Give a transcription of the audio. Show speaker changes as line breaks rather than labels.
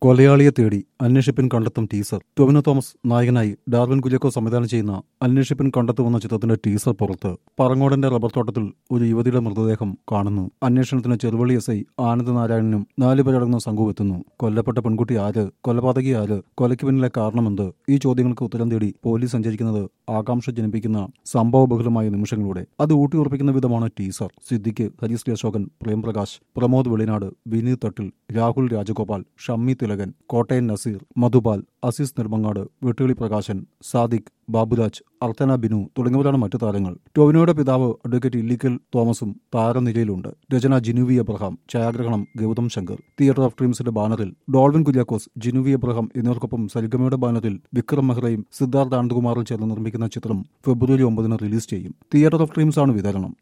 കൊലയാളിയെ തേടി അന്വേഷിപ്പിൻ കണ്ടെത്തും ടീസർ ടൊവിനോ തോമസ് നായകനായി ഡാർവിൻ കുര്യക്കോ സംവിധാനം ചെയ്യുന്ന അന്വേഷിപ്പിൻ കണ്ടെത്തുമെന്ന ചിത്രത്തിന്റെ ടീസർ പുറത്ത് പറങ്ങോടന്റെ റബ്ബർ തോട്ടത്തിൽ ഒരു യുവതിയുടെ മൃതദേഹം കാണുന്നു അന്വേഷണത്തിന് ചെറുവള്ളി എസ് ഐ ആനന്ദ് നാരായണനും നാലുപേരടങ്ങുന്ന സംഘവും എത്തുന്നു കൊല്ലപ്പെട്ട പെൺകുട്ടി ആര് കൊലപാതകി ആര് കൊലയ്ക്ക് പിന്നിലെ കാരണമെന്ത് ഈ ചോദ്യങ്ങൾക്ക് ഉത്തരം തേടി പോലീസ് സഞ്ചരിക്കുന്നത് ആകാംക്ഷ ജനിപ്പിക്കുന്ന സംഭവബഹുലമായ നിമിഷങ്ങളിലൂടെ അത് ഊട്ടിയുറപ്പിക്കുന്ന വിധമാണ് ടീസർ സിദ്ദിഖ് ഹരീസ് കെ അശോകൻ പ്രേംപ്രകാശ് പ്രമോദ് വെളിനാട് വിനീത് തട്ടിൽ രാഹുൽ രാജഗോപാൽ ഷമ്മി തിലകൻ കോട്ടയൻ നസീർ മധുപാൽ അസീസ് നെടുമങ്ങാട് വെട്ടുകിളി പ്രകാശൻ സാദിഖ് ബാബുരാജ് അർച്ചന ബിനു തുടങ്ങിയവരാണ് മറ്റു താരങ്ങൾ ടോവിനോയുടെ പിതാവ് അഡ്വക്കേറ്റ് ഇല്ലിക്കൽ തോമസും താരനിരയിലുണ്ട് രചന ജിനുവി എബ്രഹാം ഛായാഗ്രഹണം ഗൗതം ശങ്കർ തിയേറ്റർ ഓഫ് ഡ്രീംസിന്റെ ബാനറിൽ ഡോൾവിൻ കുര്യാക്കോസ് ജിനുവി എബ്രഹാം എന്നിവർക്കൊപ്പം സരിഗമയുടെ ബാനറിൽ വിക്രം മെഹ്റയും സിദ്ധാർത്ഥ് ആനന്ദ്കുമാറും ചേർന്ന് നിർമ്മിക്കുന്ന ചിത്രം ഫെബ്രുവരി ഒമ്പതിന് റിലീസ് ചെയ്യും തിയേറ്റർ ഓഫ് ഡ്രീംസ് ആണ് വിതരണം